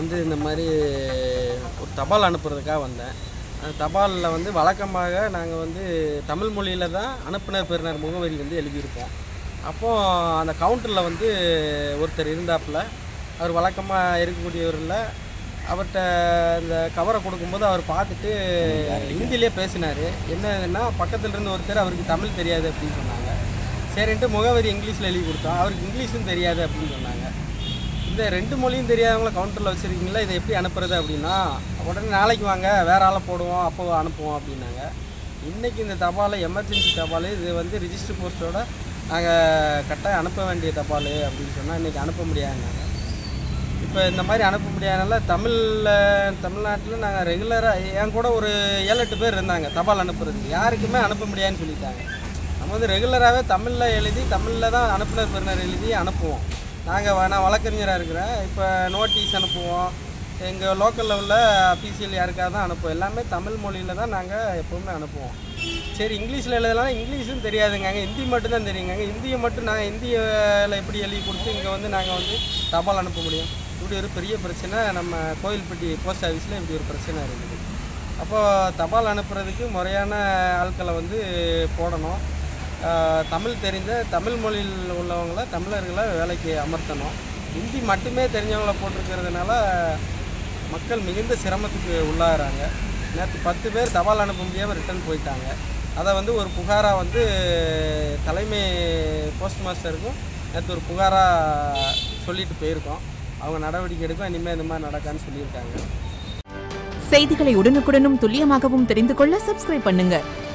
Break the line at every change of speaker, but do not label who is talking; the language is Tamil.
வந்து இந்த மாதிரி ஒரு தபால் அனுப்புறதுக்காக வந்தேன் அந்த தபாலில் வந்து வழக்கமாக நாங்கள் வந்து தமிழ் மொழியில் தான் அனுப்புனர் பெறுநர் முகவரி வந்து எழுதியிருப்போம் அப்போது அந்த கவுண்டரில் வந்து ஒருத்தர் இருந்தாப்புல அவர் வழக்கமாக இருக்கக்கூடியவரில் அவர்கிட்ட இந்த கவரை கொடுக்கும்போது அவர் பார்த்துட்டு ஹிந்திலே பேசினார் என்னதுன்னா பக்கத்துல இருந்து ஒருத்தர் அவருக்கு தமிழ் தெரியாது அப்படின்னு சொன்னாங்க சரின்ட்டு முகவரி இங்கிலீஷில் எழுதி கொடுத்தோம் அவருக்கு இங்கிலீஷும் தெரியாது அப்படின்னு சொன்னாங்க இந்த ரெண்டு மொழியும் தெரியாதவங்கள கவுண்டரில் வச்சுருக்கீங்களா இதை எப்படி அனுப்புறது அப்படின்னா உடனே நாளைக்கு வாங்க வேற ஆளை போடுவோம் அப்போ அனுப்புவோம் அப்படின்னாங்க இன்றைக்கி இந்த தபால் எமர்ஜென்சி தபால் இது வந்து ரிஜிஸ்டர் போஸ்ட்டோட நாங்கள் கட்டாயம் அனுப்ப வேண்டிய தபால் அப்படின்னு சொன்னால் இன்றைக்கி அனுப்ப முடியாதுனாங்க இப்போ இந்த மாதிரி அனுப்ப முடியாதனால தமிழில் தமிழ்நாட்டில் நாங்கள் ரெகுலராக என் கூட ஒரு ஏழு எட்டு பேர் இருந்தாங்க தபால் அனுப்புறதுக்கு யாருக்குமே அனுப்ப முடியாதுன்னு சொல்லிட்டாங்க நம்ம வந்து ரெகுலராகவே தமிழில் எழுதி தமிழில் தான் அனுப்புனர் பெறுநர் எழுதி அனுப்புவோம் நாங்கள் நான் வழக்கறிஞராக இருக்கிறேன் இப்போ நோட்டீஸ் அனுப்புவோம் எங்கள் லோக்கலில் உள்ள அஃபீஷியல் யாருக்காக தான் அனுப்புவோம் எல்லாமே தமிழ் மொழியில் தான் நாங்கள் எப்போவுமே அனுப்புவோம் சரி இங்கிலீஷில் எழுதலாம் இங்கிலீஷும் தெரியாதுங்க அங்கே ஹிந்தி மட்டும் தான் தெரியுங்க ஹிந்தியை மட்டும் நாங்கள் ஹிந்தியில் எப்படி எழுதி கொடுத்து இங்கே வந்து நாங்கள் வந்து தபால் அனுப்ப முடியும் இப்படி ஒரு பெரிய பிரச்சனை நம்ம கோயில்பட்டி போஸ்ட் ஆஃபீஸில் இப்படி ஒரு பிரச்சனை இருக்குது அப்போது தபால் அனுப்புறதுக்கு முறையான ஆட்களை வந்து போடணும் ஆஹ் தமிழ் தெரிஞ்ச தமிழ் மொழியில் உள்ளவங்கள தமிழர்களை வேலைக்கு அமர்த்தணும் ஹிந்தி மட்டுமே தெரிஞ்சவங்கள போட்டிருக்கிறதுனால மக்கள் மிகுந்த சிரமத்துக்கு உள்ளாகிறாங்க நேற்று பத்து பேர் தபால் அனுப்ப முடியாமல் ரிட்டர்ன் போயிட்டாங்க அதை வந்து ஒரு புகாராக வந்து தலைமை போஸ்ட் மாஸ்டருக்கும் நேற்று ஒரு புகாராக சொல்லிட்டு போயிருக்கோம் அவங்க நடவடிக்கை எடுக்கும் இனிமேல் இந்த மாதிரி நடக்கான்னு சொல்லியிருக்காங்க
செய்திகளை உடனுக்குடனும் துல்லியமாகவும் தெரிந்து கொள்ள சப்ஸ்கிரைப் பண்ணுங்க